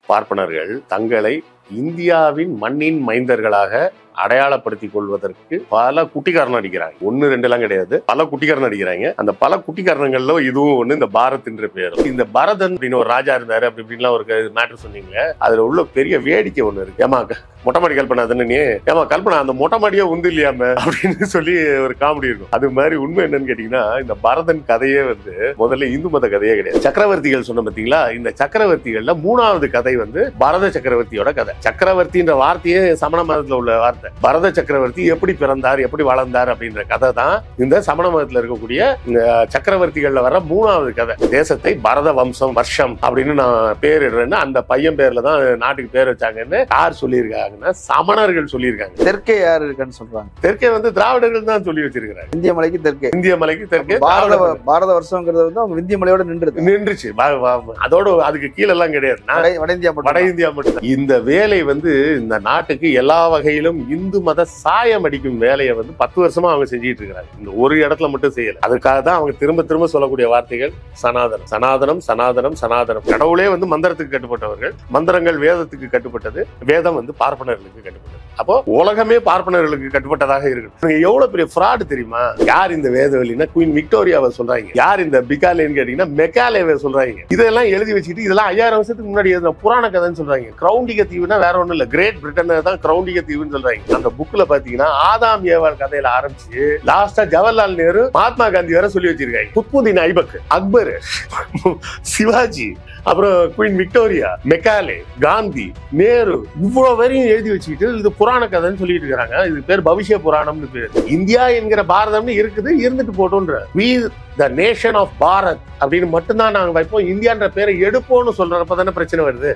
பார்ப்பனர்கள் தங்களை இந்தியாவின் மண்ணின் மைந்தர்களாக அடையாளப்படுத்திக் கொள்வதற்கு பல குட்டிக்காரணம் அடிக்கிறாங்க ஒன்னு ரெண்டு எல்லாம் கிடையாது பல குட்டிக்காரணம் அடிக்கிறாங்க அந்த பல குட்டிக்காரணங்கள்ல இதுவும் ஒண்ணு இந்த பாரத் என்ற பேர் இந்த பரதன் அப்படின்னு ஒரு ராஜா இருந்தாரு அப்படி இப்படின்லாம் ஒரு மேட்டர் சொன்னீங்க அதுல உள்ள பெரிய வேடிக்கை ஒண்ணு இருக்கு ஏமா மொட்டை மாடி கல்பனா தானே நீ ஏமா கல்பனா அந்த மொட்டை மாடியே உந்து இல்லையாம அப்படின்னு சொல்லி ஒரு காமெடி இருக்கும் அது மாதிரி உண்மை என்னன்னு கேட்டீங்கன்னா இந்த பரதன் கதையே வந்து முதல்ல இந்து மத கதையே கிடையாது சக்கரவர்த்திகள் சொன்ன பாத்தீங்களா இந்த சக்கரவர்த்திகள்ல மூணாவது கதை வந்து பரத சக்கரவர்த்தியோட கதை சக்கரவர்த்தின்ற வார்த்தையே சமண மதத்துல உள்ள வார்த்தை பரத சக்கரவர்த்தி எப்படி பிறந்தார் எப்படி வளர்ந்தார் அப்படின்ற கதை தான் இந்த சமண மதத்துல இருக்கக்கூடிய இந்த சக்கரவர்த்திகள்ல வர மூணாவது கதை தேசத்தை பரத வம்சம் வருஷம் அப்படின்னு நான் பேரிடுறேன்னு அந்த பையன் பேர்ல தான் நாட்டுக்கு பேர் வச்சாங்கன்னு யார் சொல்லியிருக்காங்கன்னா சமணர்கள் சொல்லியிருக்காங்க தெற்கே யார் இருக்கான்னு சொல்றாங்க தெற்கே வந்து திராவிடர்கள் தான் சொல்லி வச்சிருக்கிறாங்க இந்திய மலைக்கு தெற்கே இந்திய மலைக்கு தெற்கே பாரத திராவிடர்கள். பாரத வருஷங்கிறது வந்து அவங்க விந்திய மலையோட நின்றுது நின்றுச்சு வ- வ- அதோட அதுக்கு கீழ எல்லாம் கிடையாது நான் வட வட இந்தியா வட மட்டும் இந்தியா மட்டும் இந்த வேலை வந்து இந்த நாட்டுக்கு எல்லா வகையிலும் இந்து மத சாயம் அடிக்கும் வேலையை வந்து பத்து வருஷமா அவங்க செஞ்சுட்டு இருக்காங்க இந்த ஒரு இடத்துல மட்டும் செய்யல அதுக்காக தான் அவங்க திரும்ப திரும்ப சொல்லக்கூடிய வார்த்தைகள் சனாதனம் சனாதனம் சனாதனம் சனாதனம் கடவுளே வந்து மந்திரத்துக்கு கட்டுப்பட்டவர்கள் மந்திரங்கள் வேதத்துக்கு கட்டுப்பட்டது வேதம் வந்து பார்ப்பனர்களுக்கு கட்டுப்பட்டது அப்போ உலகமே பார்ப்பனர்களுக்கு கட்டுப்பட்டதாக இருக்கு நீங்க எவ்வளவு பெரிய ஃப்ராடு தெரியுமா யார் இந்த வேதவெளினா குயின் விக்டோரியாவை சொல்றாங்க யார் இந்த பிகாலேன்னு கேட்டீங்கன்னா மெக்காலேவை சொல்றாங்க இதெல்லாம் எழுதி வச்சுட்டு இதெல்லாம் ஐயாயிரம் வருஷத்துக்கு முன்னாடி எழுதின புராண கதைன்னு சொல்றாங்க கிரௌண்டிக தீவுனா வேற ஒண்ணும் இல்ல கிரேட் பிரிட்டனை தான் கிரௌண்டிக தீவுன்னு சொல்றாங்க அந்த புக்ல பாத்தீங்கன்னா ஆதாம் ஏவாள் கதையில ஆரம்பிச்சு லாஸ்டா ஜவஹர்லால் நேரு மகாத்மா காந்தி வரை சொல்லி வச்சிருக்காங்க குத்புதீன் ஐபக் அக்பர் சிவாஜி அப்புறம் queen Victoria Macaulay Gandhi Nehru இவ்வளவு வரையும் எழுதி வச்சுக்கிட்டு இது புராண கதைன்னு சொல்லிட்டு இருக்காங்க இது பேர் பவிஷ்ய புராணம்னு பேர் இந்தியா என்கிற பாரதம்னு இருக்குது இருந்துட்டு போட்டோன்ற we the nation of Bharat அப்படின்னு மட்டும்தான் நாங்க வைப்போம் இந்தியான்ற பேரை எடுப்போம்னு சொல்றப்ப தானே பிரச்சனை வருது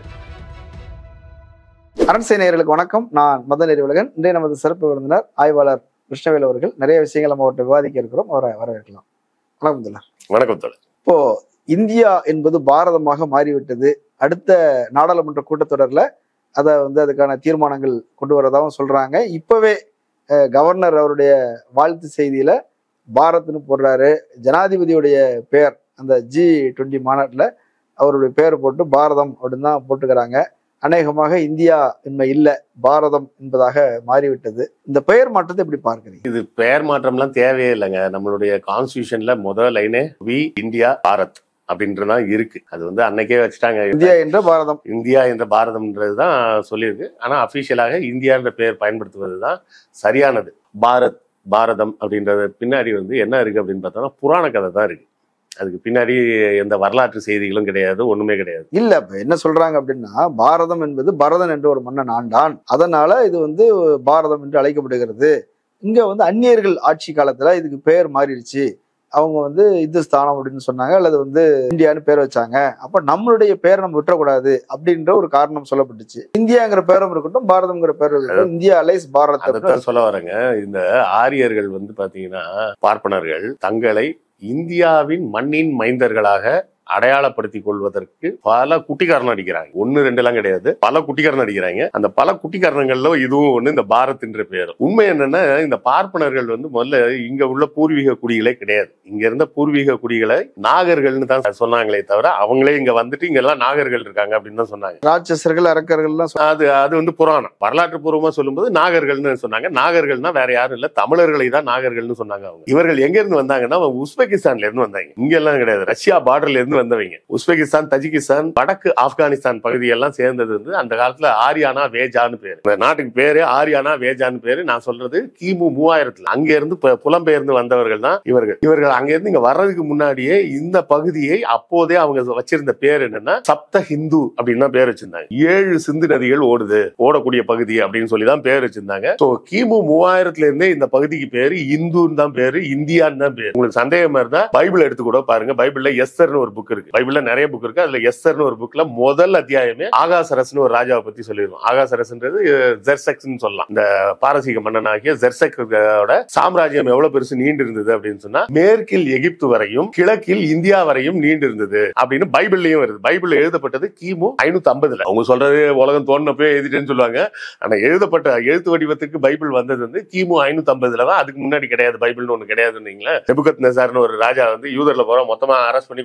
அரண்சை நேயர்களுக்கு வணக்கம் நான் மதன் அறிவுலகன் இன்றைய நமது சிறப்பு விருந்தினர் ஆய்வாளர் கிருஷ்ணவேல் அவர்கள் நிறைய விஷயங்கள் நம்ம அவர்கிட்ட விவாதிக்க இருக்கிறோம் அவரை வரவேற்கலாம் வணக்கம் முதல்ல வணக்கம் தோழர் இப்போ இந்தியா என்பது பாரதமாக மாறிவிட்டது அடுத்த நாடாளுமன்ற கூட்டத்தொடர்ல அதை வந்து அதுக்கான தீர்மானங்கள் கொண்டு வரதாகவும் சொல்றாங்க இப்பவே அஹ், கவர்னர் அவருடைய வாழ்த்து செய்தியில பாரத்னு போடுறாரு ஜனாதிபதியுடைய பெயர் அந்த ஜி டுவெண்ட்டி மாநாட்டில் அவருடைய பெயர் போட்டு பாரதம் அப்படின்னு தான் போட்டுக்கிறாங்க அநேகமாக இந்தியா இன்மை இல்லை பாரதம் என்பதாக மாறிவிட்டது இந்த பெயர் மாற்றத்தை எப்படி பார்க்குறீங்க இது பெயர் மாற்றம்லாம் தேவையே இல்லைங்க நம்மளுடைய கான்ஸ்டியூஷன்ல முதல் லைனே வி இந்தியா பாரத் அப்படின்றதான் இருக்கு அது வந்து அன்னைக்கே வச்சுட்டாங்க இந்தியா என்ற பாரதம் இந்தியா என்ற பாரதம்ன்றது தான் சொல்லியிருக்கு ஆனா அபிஷியலாக இந்தியா என்ற பெயர் பயன்படுத்துவது தான் சரியானது பாரத் பாரதம் அப்படின்றது பின்னாடி வந்து என்ன இருக்கு அப்படின்னு பார்த்தோம்னா புராண கதை தான் இருக்கு அதுக்கு பின்னாடி எந்த வரலாற்று செய்திகளும் கிடையாது ஒண்ணுமே கிடையாது இல்ல இப்ப என்ன சொல்றாங்க அப்படின்னா பாரதம் என்பது பரதன் என்ற ஒரு மன்னன் ஆண்டான் அதனால இது வந்து பாரதம் என்று அழைக்கப்படுகிறது இங்க வந்து அந்நியர்கள் ஆட்சி காலத்துல இதுக்கு பெயர் மாறிடுச்சு அவங்க வந்து இந்துஸ்தானம் அப்படின்னு சொன்னாங்க அல்லது வந்து இந்தியான்னு பேர் வச்சாங்க அப்ப நம்மளுடைய பேரை நம்ம விட்டுறக்கூடாது அப்படின்ற ஒரு காரணம் சொல்லப்பட்டுச்சு இந்தியாங்கிற பேரும் இருக்கட்டும் பாரதம்ங்கிற பேரும் இருக்கட்டும் இந்தியா அலைஸ் பாரத் அப்படின்னு அதைத்தான் சொல்ல வரேங்க இந்த ஆரியர்கள் வந்து பாத்தீங்கன்னா பார்ப்பனர்கள் தங்களை இந்தியாவின் மண்ணின் மைந்தர்களாக அடையாளப்படுத்திக் கொள்வதற்கு பல குட்டிக்காரணம் அடிக்கிறாங்க ஒன்னு ரெண்டு எல்லாம் கிடையாது பல குட்டிக்காரணம் அடிக்கிறாங்க அந்த பல குட்டிக்காரணங்கள்ல இதுவும் ஒண்ணு இந்த பாரத் என்ற பெயர் உண்மை என்னன்னா இந்த பார்ப்பனர்கள் வந்து முதல்ல இங்க உள்ள பூர்வீக குடிகளே கிடையாது இங்க இருந்த பூர்வீக குடிகளை நாகர்கள்னு தான் சொன்னாங்களே தவிர அவங்களே இங்க வந்துட்டு இங்க எல்லாம் நாகர்கள் இருக்காங்க அப்படின்னு தான் சொன்னாங்க ராட்சசர்கள் அரக்கர்கள்லாம் சொ- அது அது வந்து புராணம் வரலாற்று பூர்வமா சொல்லும்போது நாகர்கள்னு சொன்னாங்க நாகர்கள்னா வேற யாரும் இல்ல தமிழர்களை தான் நாகர்கள்னு சொன்னாங்க அவங்க இவர்கள் எங்க இருந்து வந்தாங்கன்னா உஸ்பெகிஸ்தான்ல இருந்து வந்தாங்க இங்க எல்லாம் கிடையாது ரஷ்யா பார்டர்ல இருந்து வந்தவங்க உஸ்பெகிஸ்தான் தஜிகிஸ்தான் வடக்கு ஆப்கானிஸ்தான் பகுதியெல்லாம் சேர்ந்தது வந்து அந்த காலத்துல ஆரியானா வேஜான்னு பேரு இந்த நாட்டுக்கு பேரு ஆரியானா வேஜான்னு பேரு நான் சொல்றது கிமு மூவாயிரத்துல அங்க இருந்து பு- புலம்பெயர்ந்து வந்தவர்கள் தான் இவர்கள் இவர்கள் அங்க இருந்து இங்க வர்றதுக்கு முன்னாடியே இந்த பகுதியை அப்போதே அவங்க வச்சிருந்த பேர் என்னன்னா சப்த ஹிந்து அப்படின்னு தான் பேர் வச்சிருந்தாங்க ஏழு சிந்து நதிகள் ஓடுது ஓடக்கூடிய பகுதி அப்படின்னு சொல்லி தான் பேர் வச்சிருந்தாங்க சோ கிமு மூவாயிரத்துல இருந்தே இந்த பகுதிக்கு பேரு இந்துன்னு தான் பேரு இந்தியான்னு தான் பேரு உங்களுக்கு சந்தேகமா இருந்தா பைபிள் எடுத்து கூட பாருங்க பைபிள்ல எஸ்தர்னு ஒரு புக் இருக்கு பைபிள்ல நிறைய புக் இருக்கு அதுல எஸ்தர்னு ஒரு புக்ல முதல் அத்தியாயமே ஆகாசரஸ்னு ஒரு ராஜாவை பத்தி சொல்லிருக்கோம் ஆகாசரஸ்ன்றது ஜெர்செக்ஸ்னு சொல்லலாம் இந்த பாரசீக மன்னனாகிய ஜெர்செக்கோட சாம்ராஜ்யம் எவ்வளவு பெருசு நீண்டு இருந்தது அப்படின்னு சொன்னா மேற்கில் எகிப்து வரையும் கிழக்கில் இந்தியா வரையும் நீண்டு இருந்தது அப்படின்னு பைபிள்லயும் வருது பைபிள்ல எழுதப்பட்டது கிமு ஐநூத்தி ஐம்பதுல அவங்க சொல்றது உலகம் தோணுனப்பே எழுதிட்டேன்னு சொல்லுவாங்க ஆனா எழுதப்பட்ட எழுத்து வடிவத்துக்கு பைபிள் வந்தது வந்து கிமு ஐநூத்தி ஐம்பதுல தான் அதுக்கு முன்னாடி கிடையாது பைபிள்னு ஒண்ணு கிடையாதுன்னு நெபுகத் நெசார்னு ஒரு ராஜா வந்து யூதர்ல போற மொத்தமா அரெஸ்ட் பண்ணி கொண்டு போய்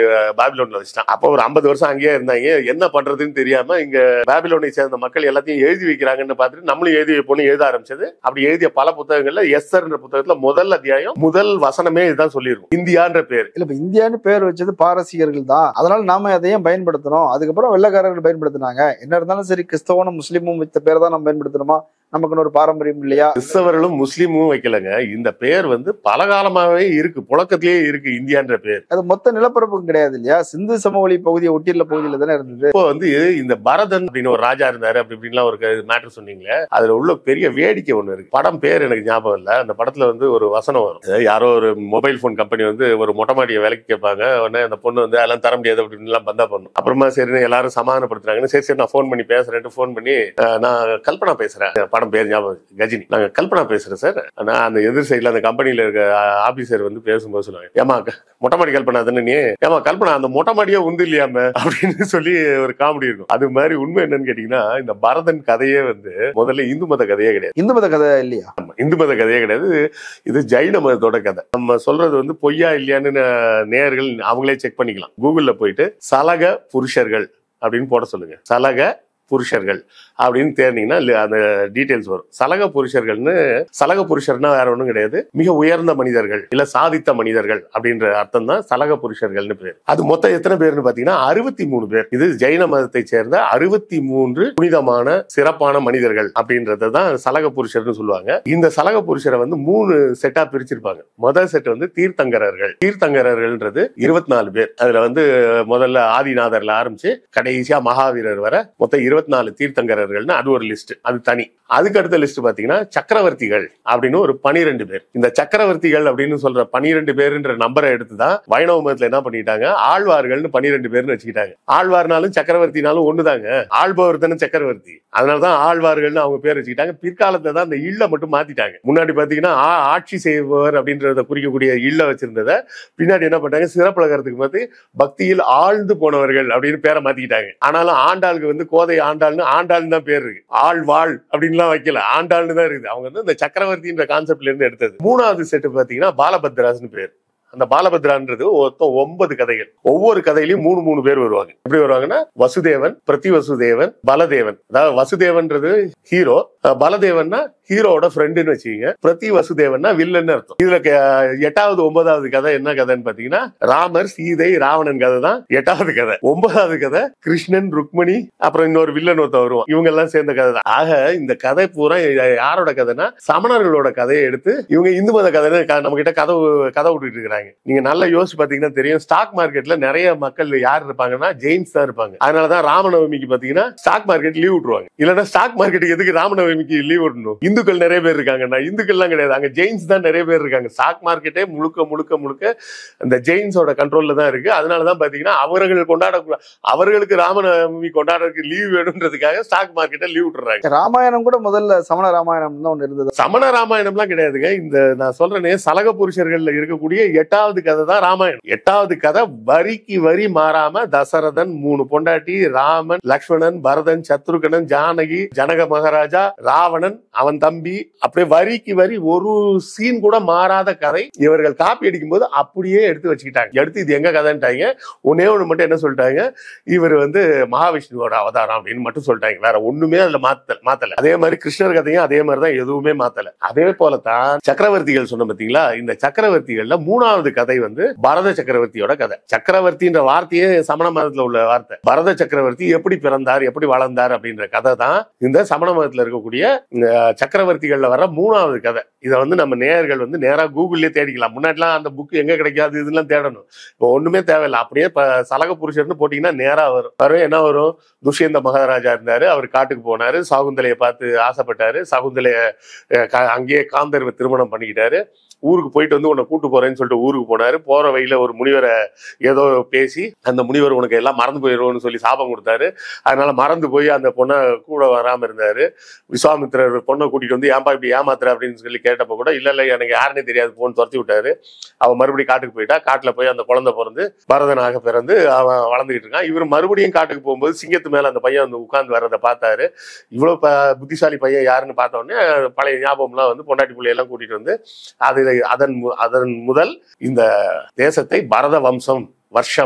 அஹ், பாபிலோன்ல வச்சுட்டான் அப்போ ஒரு ஐம்பது வருஷம் அங்கேயே இருந்தாங்க என்ன பண்றதுன்னு தெரியாம இங்க பாபிலோனை சேர்ந்த மக்கள் எல்லாத்தையும் எழுதி வைக்கிறாங்கன்னு பார்த்துட்டு நம்மளும் எழுதி வைப்போம்னு எழுத ஆரம்பிச்சது அப்படி எழுதிய பல புத்தகங்கள்ல எஸ்ஆர்ன்ற புத்தகத்துல முதல் அத்தியாயம் முதல் வசனமே இதுதான் சொல்லியிருக்கும் இந்தியான்ற பேர் இல்ல இப்ப இந்தியான்னு பேர் வச்சது பாரசீகர்கள் தான் அதனால நாம அதையும் பயன்படுத்தணும் அதுக்கப்புறம் வெள்ளக்காரர்கள் பயன்படுத்தினாங்க என்ன இருந்தாலும் சரி கிறிஸ்தவனும் முஸ்லீமும் வைத்த பேர் தான் நம்ம பயன்படுத்தணுமா நமக்குன்னு ஒரு பாரம்பரியம் இல்லையா கிறிஸ்தவர்களும் முஸ்லீமும் வைக்கலங்க இந்த பேர் வந்து பல காலமாவே இருக்கு புழக்கத்திலேயே இருக்கு இந்தியான்ற பேர் அது மொத்த நிலப்பரப்பும் கிடையாது இல்லையா சிந்து சமவெளி பகுதியை ஒட்டியுள்ள பகுதியில தானே இருந்தது இப்போ வந்து இந்த பரதன் அப்படின்னு ஒரு ராஜா இருந்தாரு அப்படி இப்படின்லாம் ஒரு மேட்டர் சொன்னீங்களே அதுல உள்ள பெரிய வேடிக்கை ஒண்ணு இருக்கு படம் பேர் எனக்கு ஞாபகம் இல்ல அந்த படத்துல வந்து ஒரு வசனம் வரும் அதாவது யாரோ ஒரு மொபைல் போன் கம்பெனி வந்து ஒரு மொட்டை மாடியை விலைக்கு கேட்பாங்க உடனே அந்த பொண்ணு வந்து அதெல்லாம் தர முடியாது அப்படின்னு எல்லாம் பந்தா பண்ணும் அப்புறமா சரி எல்லாரும் சமாதானப்படுத்துறாங்கன்னு சரி சரி நான் ஃபோன் பண்ணி பேசுறேன்ட்டு ஃபோன் பண்ணி அஹ், நான் கல்பனா பேசுறேன் படம் பேர் ஞாபகம் இருக்கு. கஜினி நாங்க கல்பனா பேசுறேன் சார் நான் அந்த எதிர் சைடுல அந்த கம்பெனில இருக்க ஆபீசர் வந்து பேசும்போது சொல்லுவாங்க ஏமா மொட்டை மாடி கல்பனா தானே நீ ஏமா கல்பனா அந்த மொட்டை மாடியே உண்டு இல்லையாம அப்படின்னு சொல்லி ஒரு காமெடி இருக்கும் அது மாதிரி உண்மை என்னன்னு கேட்டீங்கன்னா இந்த பரதன் கதையே வந்து முதல்ல இந்து மத கதையே கிடையாது இந்து மத கதை இல்லையா ஆமா, இந்து மத கதையே கிடையாது இது ஜைன மதத்தோட கதை நம்ம சொல்றது வந்து பொய்யா இல்லையான்னு ந- நேயர்கள் அவங்களே செக் பண்ணிக்கலாம் கூகுள்ல போயிட்டு சலக புருஷர்கள் அப்படின்னு போட சொல்லுங்க சலக புருஷர்கள் அப்படின்னு தேர்ந்தீங்கன்னா இல்ல அந்த டீடைல்ஸ் வரும் சலக புருஷர்கள்னு சலக புருஷர்னா வேற ஒண்ணும் கிடையாது மிக உயர்ந்த மனிதர்கள் இல்ல சாதித்த மனிதர்கள் அப்படின்ற அர்த்தம் தான் சலக புருஷர்கள்னு பேர் அது மொத்தம் எத்தனை பேர்னு பாத்தீங்கன்னா அறுபத்தி மூணு பேர் இது ஜெயின மதத்தை சேர்ந்த அறுபத்தி மூன்று புனிதமான சிறப்பான மனிதர்கள் அப்படின்றத தான் சலக புருஷர்னு சொல்லுவாங்க இந்த சலக புருஷரை வந்து மூணு செட்டா பிரிச்சிருப்பாங்க முதல் செட் வந்து தீர்த்தங்கரர்கள் தீர்த்தங்கரர்கள்ன்றது இருபத்தி நாலு பேர் அதுல வந்து முதல்ல ஆதிநாதர்ல ஆரம்பிச்சு கடைசியா மகாவீரர் வர மொத்தம் இருபத்தி நாலு தீர்த்தங்கரர்கள்னு அது ஒரு லிஸ்ட் அது தனி அதுக்கு அடுத்த லிஸ்ட் பாத்தீங்கன்னா சக்கரவர்த்திகள் அப்படின்னு ஒரு பனிரெண்டு பேர் இந்த சக்கரவர்த்திகள் அப்படின்னு சொல்ற பனிரெண்டு பேருன்ற நம்பரை எடுத்துதான் வைணவ மதத்துல என்ன பண்ணிட்டாங்க ஆழ்வார்கள்னு பனிரெண்டு பேர்னு வச்சுக்கிட்டாங்க ஆழ்வார்னாலும் சக்கரவர்த்தினாலும் ஒண்ணுதாங்க ஆள்பவர் தானே சக்கரவர்த்தி அதனாலதான் ஆழ்வார்கள்னு அவங்க பேர் வச்சுக்கிட்டாங்க பிற்காலத்துல தான் அந்த இல்ல மட்டும் மாத்திட்டாங்க முன்னாடி பாத்தீங்கன்னா ஆ- ஆட்சி செய்பவர் அப்படின்றத குறிக்கக்கூடிய இல்ல வச்சிருந்ததை பின்னாடி என்ன பண்ணாங்க சிறப்புலகரத்துக்கு பார்த்து பக்தியில் ஆழ்ந்து போனவர்கள் அப்படின்னு பேரை மாத்திக்கிட்டாங்க ஆனாலும் ஆண்டாளுக்கு வந்து கோதை ஆண்டாள்னு ஆண்டாள்னு தான் பேர் இருக்கு ஆள் வாழ் அப்படின்லாம் வைக்கல ஆண்டாள்னு தான் இருக்குது அவங்க வந்து இந்த சக்கரவர்த்தின்ற கான்செப்ட்ல இருந்து எடுத்தது மூணாவது செட்டு பாத்தீங்கன்னா பாலபத்ராஸ்னு பேர் அந்த பாலபத்ரான்றது மொத்தம் ஒன்பது கதைகள் ஒவ்வொரு கதையிலயும் மூணு மூணு பேர் வருவாங்க எப்படி வருவாங்கன்னா வசுதேவன் பிரதி வசுதேவன் பலதேவன் அதாவது வசுதேவன்றது ஹீரோ பலதேவன்னா ஹீரோவோட ஃப்ரெண்டுன்னு வச்சுக்கீங்க பிரதி வசுதேவன்னா வில்லன்னு அர்த்தம் இதுல க- எட்டாவது ஒன்பதாவது கதை என்ன கதைன்னு பாத்தீங்கன்னா ராமர் சீதை ராவணன் கதை தான் எட்டாவது கதை ஒன்பதாவது கதை கிருஷ்ணன் ருக்மணி அப்புறம் இன்னொரு வில்லன் ஒருத்தன் வருவான் இவங்க எல்லாம் சேர்ந்த கதை தான் ஆக இந்த கதை பூரா யாரோட கதைனா சமணர்களோட கதையை எடுத்து இவங்க இந்து மத கதை நம்ம கிட்ட கதை கதை விட்டுட்டு இருக்கிறாங்க நீங்க நல்லா யோசிச்சு பாத்தீங்கன்னா தெரியும் ஸ்டாக் மார்க்கெட்ல நிறைய மக்கள் யார் இருப்பாங்கன்னா ஜெயின்ஸ் தான் இருப்பாங்க அதனாலதான் ராமநவமிக்கு பாத்தீங்கன்னா ஸ்டாக் மார்க்கெட் லீவ் விட்டுருவாங்க இல்லன்னா ஸ்டாக் மார்க்கெட்டுக்கு எதுக்கு ராமநவமிக்கு லீவ் விடணும் இந்துக்கள் நிறைய பேர் இருக்காங்கன்னா இந்துக்கள்லாம் கிடையாது அங்க ஜெயின்ஸ் தான் நிறைய பேர் இருக்காங்க ஸ்டாக் மார்க்கெட்டே முழுக்க முழுக்க முழுக்க அந்த ஜெயின்ஸோட கண்ட்ரோல்ல தான் இருக்கு அதனாலதான் பாத்தீங்கன்னா அவர்கள் கொண்டாட அவர்களுக்கு ராமநவமி கொண்டாடுறதுக்கு லீவ் வேணுன்றதுக்காக ஸ்டாக் மார்க்கெட்டை லீவ் விட்டுறாங்க ராமாயணம் கூட முதல்ல சமண ராமாயணம் தான் ஒண்ணு இருந்தது சமண ராமாயணம்லாம் கிடையாதுங்க இந்த நான் சொல்றேனே சலக புருஷர்கள்ல இருக்கக்கூடிய எட்டாவது கதை தான் ராமாயணம் எட்டாவது கதை வரிக்கு வரி மாறாம தசரதன் மூணு பொண்டாட்டி ராமன் லக்ஷ்மணன் பரதன் சத்ருகனன் ஜானகி ஜனக மகாராஜா ராவணன் அவன் தம்பி அப்படியே வரிக்கு வரி ஒரு சீன் கூட மாறாத கதை இவர்கள் காப்பி அடிக்கும் போது அப்படியே எடுத்து வச்சுக்கிட்டாங்க எடுத்து இது எங்க கதைன்ட்டாங்க ஒன்னே ஒண்ணு மட்டும் என்ன சொல்லிட்டாங்க இவர் வந்து மகாவிஷ்ணுவோட அவதாரம் அப்படின்னு மட்டும் சொல்லிட்டாங்க வேற ஒண்ணுமே அதுல மாத்தல மாத்தல அதே மாதிரி கிருஷ்ணர் கதையும் அதே மாதிரி தான் எதுவுமே மாத்தல அதே போலதான் சக்கரவர்த்திகள் சொன்ன பாத்தீங்களா இந்த சக்கரவர்த்திகள்ல மூணாவது கதை வந்து பரத சக்கரவர்த்தியோட கதை சக்கரவர்த்தின்ற வார்த்தையே சமண மதத்துல உள்ள வார்த்தை பரத சக்கரவர்த்தி எப்படி பிறந்தார் எப்படி வளர்ந்தார் அப்படின்ற கதை தான் இந்த சமண மதத்துல இருக்கக்கூடிய இந்த சக்கரவர்த்திகள்ல வர மூணாவது கதை இதை வந்து நம்ம நேயர்கள் வந்து நேரா கூகுள்லயே தேடிக்கலாம் முன்னாடிலாம் அந்த புக் எங்க கிடைக்காது இதெல்லாம் தேடணும் இப்போ ஒண்ணுமே தேவையில்லை அப்படியே இப்ப சலக புருஷர்னு போட்டீங்கன்னா நேரா வரும் வரும் என்ன வரும் துஷ்யந்த மகாராஜா இருந்தாரு அவர் காட்டுக்கு போனாரு சாகுந்தலையை பார்த்து ஆசைப்பட்டாரு சாகுந்தலைய அஹ், க- அங்கேயே காந்தர்வ திருமணம் பண்ணிக்கிட்டாரு ஊருக்கு போயிட்டு வந்து உன்னை கூட்டு போறேன்னு சொல்லிட்டு ஊருக்கு போனாரு போற வழியில ஒரு முனிவரை ஏதோ பேசி அந்த முனிவர் உனக்கு எல்லாம் மறந்து போயிடுவோம்னு சொல்லி சாபம் கொடுத்தாரு அதனால மறந்து போய் அந்த பொண்ணை கூட வராம இருந்தாரு விஸ்வாமித்திரர் பொண்ணை கூட்டிட்டு வந்து ஏன்பா இப்படி ஏமாத்துற அப்படின்னு சொல்லி கேட்டப்ப கூட இல்ல இல்ல எனக்கு யாருன்னே தெரியாது போன்னு துரத்தி விட்டாரு அவன் மறுபடியும் காட்டுக்கு போயிட்டா காட்டுல போய் அந்த குழந்தை பிறந்து பரதனாக பிறந்து அவன் வளர்ந்துகிட்டு இருக்கான் இவர் மறுபடியும் காட்டுக்கு போகும்போது சிங்கத்து மேல அந்த பையன் வந்து உட்கார்ந்து வர்றதை பார்த்தாரு இவ்வளவு ப- புத்திசாலி பையன் யாருன்னு பார்த்த உடனே பழைய ஞாபகம்லாம் வந்து பொண்டாட்டி பிள்ளையெல்லாம் கூட்டிட்டு வந்து அது அதன் மு- அதன் முதல் இந்த தேசத்தை பரத வம்சம் வருஷம்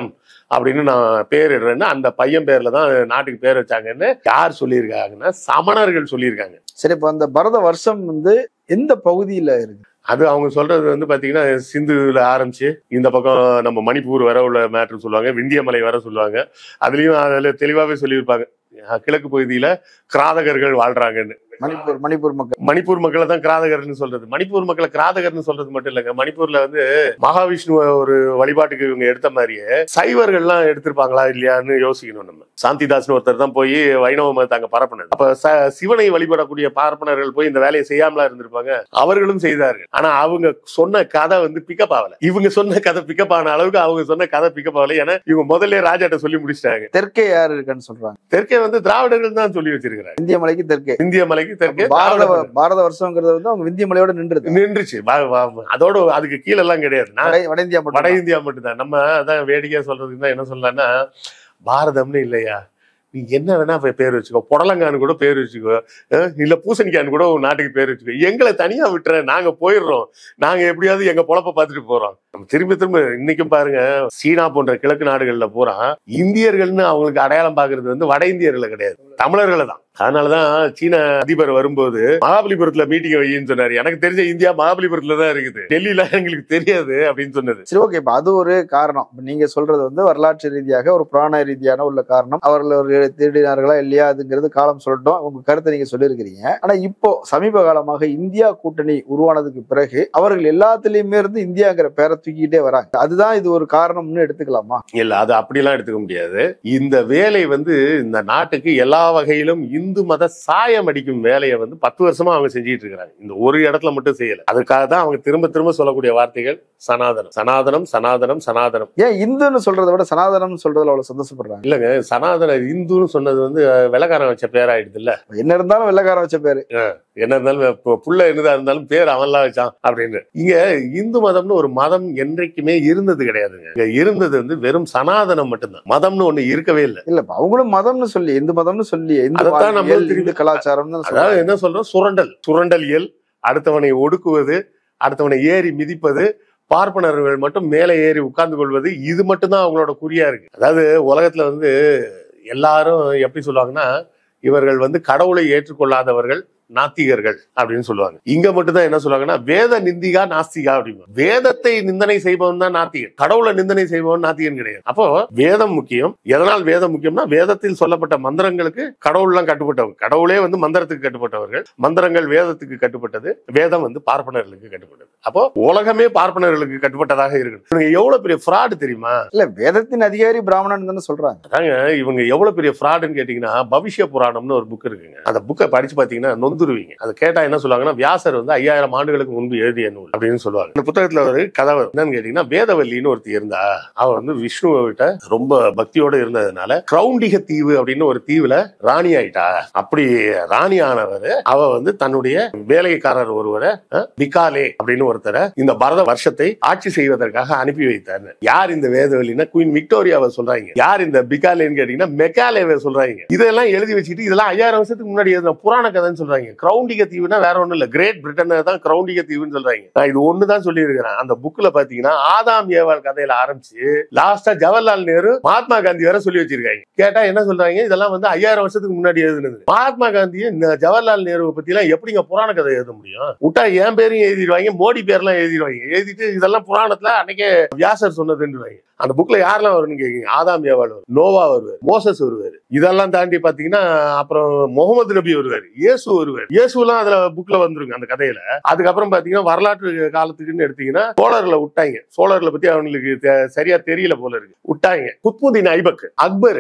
அப்படின்னு நான் பேரிடுறேன்னு அந்த பையன் பேர்ல தான் நாட்டுக்கு பேர் வச்சாங்கன்னு யார் சொல்லியிருக்காங்கன்னா சமணர்கள் சொல்லியிருக்காங்க சரி இப்போ அந்த பரத வருஷம் வந்து எந்த பகுதியில இருக்கு அது அவங்க சொல்றது வந்து பாத்தீங்கன்னா சிந்துல ஆரம்பிச்சு இந்த பக்கம் நம்ம மணிப்பூர் வர உள்ள மேட்ரு சொல்லுவாங்க விந்தியமலை வர சொல்லுவாங்க அதுலயும் அதுல தெளிவாவே சொல்லியிருப்பாங்க அஹ் கிழக்கு பகுதியில கிராதகர்கள் வாழ்றாங்கன்னு மணிப்பூர் மணிப்பூர் மக்கள் மணிப்பூர் மக்களை தான் கிராதகர்னு சொல்றது மணிப்பூர் மக்களை கிராதகர்னு சொல்றது மட்டும் இல்லைங்க மணிப்பூர்ல வந்து மகாவிஷ்ணுவ ஒரு வழிபாட்டுக்கு இவங்க எடுத்த மாதிரியே சைவர்கள்லாம் எடுத்திருப்பாங்களா இல்லையான்னு யோசிக்கணும் நம்ம சாந்திதாஸ்னு ஒருத்தர் தான் போய் வைணவ மதத்தை அங்க பரப்புனது அப்ப ச- சிவனை வழிபடக்கூடிய பார்ப்பனர்கள் போய் இந்த வேலையை செய்யாமலா இருந்திருப்பாங்க அவர்களும் செய்தார்கள் ஆனா அவங்க சொன்ன கதை வந்து பிக்கப் ஆகல இவங்க சொன்ன கதை பிக்கப் ஆன அளவுக்கு அவங்க சொன்ன கதை பிக்கப் ஆகல ஏன்னா இவங்க முதல்ல ராஜாட்ட சொல்லி முடிச்சிட்டாங்க தெற்கே யார் இருக்கான்னு சொல்றாங்க தெற்கே வந்து திராவிடர்கள் தான் சொல்லி வச்சிருக்கிறாங்க இந்திய மலைக்கு தெற்கே இந்திய மலைக்கு தெற்கே பாரத திராவிடர்கள். பாரத வருஷங்கிறது வந்து அவங்க விந்திய மலையோட நின்றுது நின்றுச்சு வா- வா- அதோட அதுக்கு கீழ எல்லாம் கிடையாது நான் வட வட இந்தியா வட மட்டும் இந்தியா மட்டும்தான் நம்ம அதான் வேடிக்கையா சொல்றதுக்கு தான் என்ன சொல்லலாம்னா பாரதம்னு இல்லையா நீ என்ன வேணா பே- பேர் வச்சுக்கோ புடலங்கான்னு கூட பேர் வச்சுக்கோ அஹ் இல்ல பூசணிக்கான்னு கூட உன் நாட்டுக்கு பேர் வச்சுக்கோ எங்களை தனியா விட்டுற நாங்க போயிடுறோம் நாங்க எப்படியாவது எங்க பொழப்ப பார்த்துட்டு போறோம் நம்ம திரும்ப திரும்ப இன்னைக்கும் பாருங்க சீனா போன்ற கிழக்கு நாடுகள்ல பூரா இந்தியர்கள்னு அவங்களுக்கு அடையாளம் பாக்குறது வந்து வட இந்தியர்களை கிடையாது தமிழர்களை தான் அதனாலதான் சீன அதிபர் வரும்போது மகாபலிபுரத்துல மீட்டிங் வையின்னு சொன்னாரு எனக்கு தெரிஞ்ச இந்தியா மகாபலிபுரத்துல தான் இருக்குது டெல்லியில எங்களுக்கு தெரியாது அப்படின்னு சொன்னது சரி ஓகே இப்ப அது ஒரு காரணம் இப்ப நீங்க சொல்றது வந்து வரலாற்று ரீதியாக ஒரு புராண ரீதியான உள்ள காரணம் அவர்கள் ஒரு திருடினார்களா இல்லையா அதுங்கிறது காலம் சொல்லட்டும் உங்க கருத்தை நீங்க சொல்லியிருக்கிறீங்க ஆனா இப்போ சமீப காலமாக இந்தியா கூட்டணி உருவானதுக்கு பிறகு அவர்கள் எல்லாத்துலயுமே இருந்து இந்தியாங்கிற பேரை தூக்கிக்கிட்டே வராங்க அதுதான் இது ஒரு காரணம்னு எடுத்துக்கலாமா இல்ல அது அப்படிலாம் எடுத்துக்க முடியாது இந்த வேலை வந்து இந்த நாட்டுக்கு எல்லா வகையிலும் இந்து மத சாயம் அடிக்கும் வேலையை வந்து பத்து வருஷமா அவங்க செஞ்சிட்டு இருக்காங்க இந்த ஒரு இடத்துல மட்டும் செய்யல அதுக்காக தான் அவங்க திரும்ப திரும்ப சொல்லக்கூடிய வார்த்தைகள் சனாதனம் சனாதனம் சனாதனம் சனாதனம் ஏன் இந்துன்னு சொல்றதை விட சனாதனம் சொல்றதுல அவ்வளவு சந்தோஷப்படுறாங்க இல்லங்க சனாதன இந்துன்னு சொன்னது வந்து அஹ், வெள்ளக்காரன் வச்ச பேராயிடுது இல்ல என்ன இருந்தாலும் வெள்ளக்காரன் வச்ச பேரு என்ன இருந்தாலும் இப்போ புள்ள என்னதா இருந்தாலும் பேர் அவன்லாம் வச்சான் அப்படின்னு இங்க இந்து மதம்னு ஒரு மதம் என்றைக்குமே இருந்தது கிடையாதுங்க இங்க இருந்தது வந்து வெறும் சனாதனம் மட்டும்தான் மதம்னு ஒண்ணு இருக்கவே இல்லை இல்ல இப்ப அவங்களும் மதம்னு சொல்லி இந்து மதம்னு சொல்லி இந்து அதைத்தான் நம்ம வாழ்வியல், திரும்பி- இந்து கலாச்சாரம்னு அதாவது சொல்றாங்க. என்ன சொல்றோம் சுரண்டல் சுரண்டலியல் அடுத்தவனை ஒடுக்குவது அடுத்தவனை ஏறி மிதிப்பது பார்ப்பனர்கள் மட்டும் மேலே ஏறி உட்கார்ந்து கொள்வது இது மட்டும்தான் அவங்களோட குறியா இருக்கு அதாவது உலகத்துல வந்து எல்லாரும் எப்படி சொல்லுவாங்கன்னா இவர்கள் வந்து கடவுளை ஏற்றுக்கொள்ளாதவர்கள் நாத்திகர்கள் அப்படின்னு சொல்லுவாங்க இங்க மட்டும் தான் என்ன சொல்லுவாங்கன்னா வேத நிந்திகா நாஸ்திகா அப்படின்னு வேதத்தை நிந்தனை செய்பவன் தான் நாத்திகன் கடவுளை நிந்தனை செய்பவன் நாத்திகன் கிடையாது அப்போ வேதம் முக்கியம் எதனால் வேதம் முக்கியம்னா வேதத்தில் சொல்லப்பட்ட மந்திரங்களுக்கு கடவுள்லாம் கட்டுப்பட்டவங்க கடவுளே வந்து மந்திரத்துக்கு கட்டுப்பட்டவர்கள் மந்திரங்கள் வேதத்துக்கு கட்டுப்பட்டது வேதம் வந்து பார்ப்பனர்களுக்கு கட்டுப்பட்டது அப்போ உலகமே பார்ப்பனர்களுக்கு கட்டுப்பட்டதாக இருக்கு இவங்க எவ்வளவு பெரிய ஃப்ராடு தெரியுமா இல்ல வேதத்தின் அதிகாரி பிராமணன் தானே சொல்றாங்க அதாங்க இவங்க எவ்வளவு பெரிய ஃப்ராடுன்னு கேட்டீங்கன்னா பவிஷ்ய புராணம்னு ஒரு புக் இருக்குங்க அந்த புக்கை படிச்சு பாத்தீங்கன்னா நொந்துருவீங்க அதை கேட்டா என்ன சொல்லுவாங்கன்னா வியாசர் வந்து ஐயாயிரம் ஆண்டுகளுக்கு முன்பு எழுதிய நூல் அப்படின்னு சொல்லுவாங்க இந்த புத்தகத்துல ஒரு கதை வரும். என்னன்னு கேட்டீங்கன்னா வேதவல்லின்னு ஒருத்தி இருந்தா அவ வந்து விஷ்ணுவை விட்ட ரொம்ப பக்தியோட இருந்ததுனால கிரௌண்டிக தீவு அப்படின்னு ஒரு தீவுல ராணி ஆயிட்டா அப்படி ராணி ஆனவர் அவ வந்து தன்னுடைய வேலைக்காரர் ஒருவரை அஹ், பிகாலே அப்படின்னு ஒருத்தரை இந்த பரத வருஷத்தை ஆட்சி செய்வதற்காக அனுப்பி வைத்தார் யார் இந்த வேதவல்லின்னா குயின் விக்டோரியாவை சொல்றாங்க யார் இந்த பிகாலேன்னு கேட்டீங்கன்னா மெக்காலேவை சொல்றாங்க இதெல்லாம் எழுதி வச்சுட்டு இதெல்லாம் ஐயாயிரம் வருஷத்துக்கு முன்னாடி எழுதின புராண கதைன்னு சொல்றாங்க கிரௌண்டிக தீவுனா வேற ஒண்ணும் இல்ல கிரேட் பிரிட்டனை தான் கிரௌண்டிக தீவுன்னு சொல்றாங்க நான் இது ஒண்ணுதான் சொல்லி இருக்கிறேன் அந்த புக்ல பாத்தீங்கன்னா ஆதாம் ஏவாள் கதையில ஆரம்பிச்சு லாஸ்டா ஜவஹர்லால் நேரு மகாத்மா காந்தி வரை சொல்லி வச்சிருக்காங்க கேட்டா என்ன சொல்றாங்க இதெல்லாம் வந்து ஐயாயிரம் வருஷத்துக்கு முன்னாடி எழுதுனது மகாத்மா காந்தி இந்த ஜவஹர்லால் நேருவை பத்தி எல்லாம் எப்படிங்க புராண கதை எழுத முடியும் விட்டா என் பேரையும் எழுதிடுவாங்க மோடி பேர்லாம் எழுதிடுவாங்க எழுதிட்டு இதெல்லாம் புராணத்துல அன்னைக்கே வியாசர் சொன்னதுன்றுவாங்க அந்த புக்ல யாரெல்லாம் வரும்னு கேக்குறீங்க ஆதாம் ஏவாள் வரும் நோவா வருவார் மோசஸ் வருவார் இதெல்லாம் தாண்டி பாத்தீங்கன்னா அப்புறம் முகமது நபி வருவார் இயேசு வருவார் இயேசுலாம் அதுல புக்ல வந்துருங்க அந்த கதையில அதுக்கப்புறம் பாத்தீங்கன்னா வரலாற்று காலத்துக்குன்னு எடுத்தீங்கன்னா சோழர்ல விட்டாங்க சோழர்ல பத்தி அவங்களுக்கு தெ- சரியா தெரியல போல இருக்கு விட்டாங்க குத்புதீன் ஐபக் அக்பர்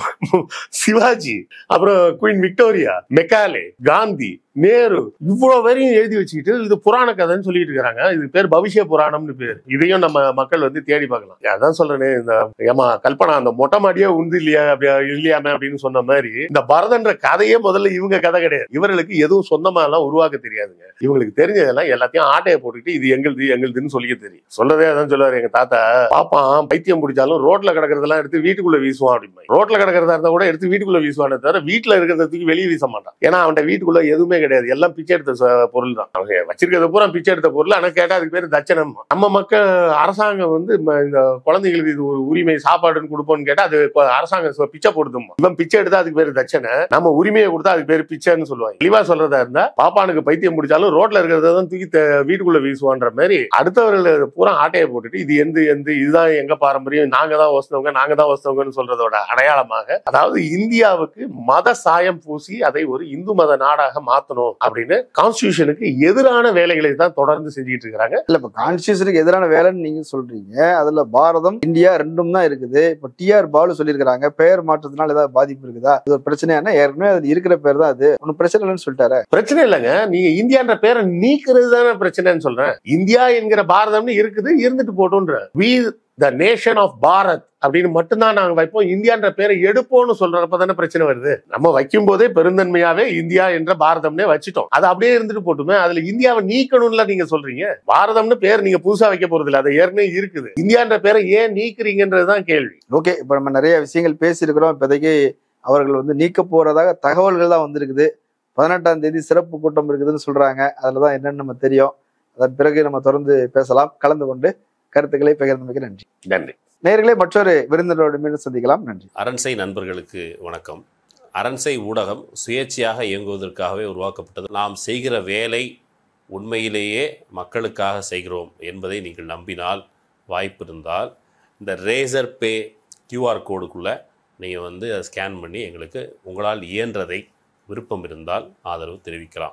சிவாஜி அப்புறம் queen Victoria Macaulay Gandhi Nehru இவ்வளவு வரையும் எழுதி வச்சுக்கிட்டு இது புராண கதைன்னு சொல்லிட்டு இருக்காங்க இது பேர் பவிஷ்ய புராணம்னு பேர் இதையும் நம்ம மக்கள் வந்து தேடி பார்க்கலாம் அதான் சொல்றேனே இந்த ஏமா கல்பனா அந்த மொட்டை மாடியே உண்டு இல்லையா அப்படியா இல்லையாமே அப்படின்னு சொன்ன மாதிரி இந்த பரதன்ற கதையே முதல்ல இவங்க கதை கிடையாது இவர்களுக்கு எதுவும் சொந்தமா எல்லாம் உருவாக்க தெரியாதுங்க இவங்களுக்கு தெரிஞ்சதெல்லாம் எல்லாத்தையும் ஆட்டையை போட்டுக்கிட்டு இது எங்களுது எங்களுதுன்னு சொல்லிக்க தெரியும் சொல்லதே அதான் சொல்லுவாரு எங்க தாத்தா பாப்பான் பைத்தியம் பிடிச்சாலும் ரோட்ல கிடக்கிறதெல்லாம் எடுத்து வீட்டுக்குள்ள வீசுவான் அப்படின்னு ரோட்ல கிடக்கிறதா இருந்தா கூட எடுத்து வீட்டுக்குள்ள வீசுவானே தவிர வீட்டுல இருக்கிறத தூக்கி வெளியே வீச மாட்டான் ஏன்னா அவன் வீட்டுக்குள்ள எதுவுமே கிடையாது எல்லாம் பிச்சை எடுத்த ச- பொருள் தான் அவங்க வச்சிருக்கிறது பூரா பிச்சை எடுத்த பொருள் ஆனா கேட்டா அதுக்கு பேரு தட்சணம் நம்ம மக்கள் அரசாங்கம் வந்து ம- இந்த குழந்தைகளுக்கு இது ஒரு உரிமை சாப்பாடுன்னு கொடுப்போம்னு கேட்டா அது கொ- அரசாங்கம் சொ- பிச்சை போடுதுமா இவன் பிச்சை எடுத்தா அதுக்கு பேரு தட்சணை நம்ம உரிமையை கொடுத்தா அதுக்கு பேரு பிச்சைன்னு சொல்லுவாங்க தெளிவா சொல்றதா இருந்தா பாப்பானுக்கு பைத்தியம் முடிச்சாலும் ரோட்ல இருக்கிறத தான் தூக்கி த- வீட்டுக்குள்ள வீசுவான்ற மாதிரி அடுத்தவர்கள் பூரா ஆட்டையை போட்டுட்டு இது எந்த எந்த இதுதான் எங்க பாரம்பரியம் நாங்க தான் வசந்தவங்க நாங்க தான் வசந்தவங்கன்னு சொல்றதோட அடையாளமாக அதாவது இந்தியாவுக்கு மத சாயம் பூசி அதை ஒரு இந்து மத நாடாக மாத்தணும் அப்படின்னு கான்ஸ்டியூஷனுக்கு எதிரான வேலைகளை தான் தொடர்ந்து செஞ்சுட்டு இருக்காங்க இல்ல இப்ப கான்ஸ்டியூஷனுக்கு எதிரான வேலைன்னு நீங்க சொல்றீங்க அதுல பாரதம் இந்தியா ரெண்டும் தான் இருக்குது இப்ப டிஆர் பாலு சொல்லியிருக்காங்க பெயர் மாற்றத்தினால ஏதாவது பாதிப்பு இருக்குதா இது ஒரு பிரச்சனையான ஏற்கனவே அது இருக்கிற பேர் தான் அது ஒன்னும் பிரச்சனை இல்லைன்னு சொல்லிட்டாரு பிரச்சனை இல்லைங்க நீங்க இந்தியான்ற பேரை நீக்கிறது தானே பிரச்சனைன்னு சொல்றேன் இந்தியா என்கிற பாரதம்னு இருக்குது இருந்துட்டு போட்டோன்ற we the nation of Bharat அப்படின்னு மட்டும்தான் நாங்க வைப்போம் இந்தியான்ற பேரை எடுப்போம்னு சொல்றப்ப தானே பிரச்சனை வருது நம்ம வைக்கும் போதே பெருந்தன்மையாவே இந்தியா என்ற பாரதம்னே வச்சுட்டோம் அது அப்படியே இருந்துட்டு போட்டுமே அதுல இந்தியாவை நீக்கணும்ல நீங்க சொல்றீங்க பாரதம்னு பேர் நீங்க புதுசா வைக்க போறது இல்ல அது ஏற்கனவே இருக்குது இந்தியான்ற பேரை ஏன் நீக்கிறீங்கன்றதுதான் கேள்வி ஓகே இப்ப நம்ம நிறைய விஷயங்கள் பேசியிருக்கிறோம் இப்போதைக்கு அவர்கள் வந்து நீக்க போறதாக தகவல்கள் தான் வந்திருக்குது பதினெட்டாம் தேதி சிறப்பு கூட்டம் இருக்குதுன்னு சொல்றாங்க அதுலதான் என்னன்னு நம்ம தெரியும் அதன் பிறகு நம்ம தொடர்ந்து பேசலாம் கலந்து கொண்டு கருத்துக்களை பகிர்ந்தமைக்கு நன்றி நன்றி நேர்களே மற்றொரு விருந்தினரோடு மீண்டும் சந்திக்கலாம் நன்றி அரண்சை நண்பர்களுக்கு வணக்கம் அரண்சை ஊடகம் சுயேட்சையாக இயங்குவதற்காகவே உருவாக்கப்பட்டது நாம் செய்கிற வேலை உண்மையிலேயே மக்களுக்காக செய்கிறோம் என்பதை நீங்கள் நம்பினால் வாய்ப்பு இருந்தால் இந்த ரேசர் பே கியூஆர் கோடுக்குள்ளே நீங்கள் வந்து அதை ஸ்கேன் பண்ணி எங்களுக்கு உங்களால் இயன்றதை விருப்பம் இருந்தால் ஆதரவு தெரிவிக்கலாம்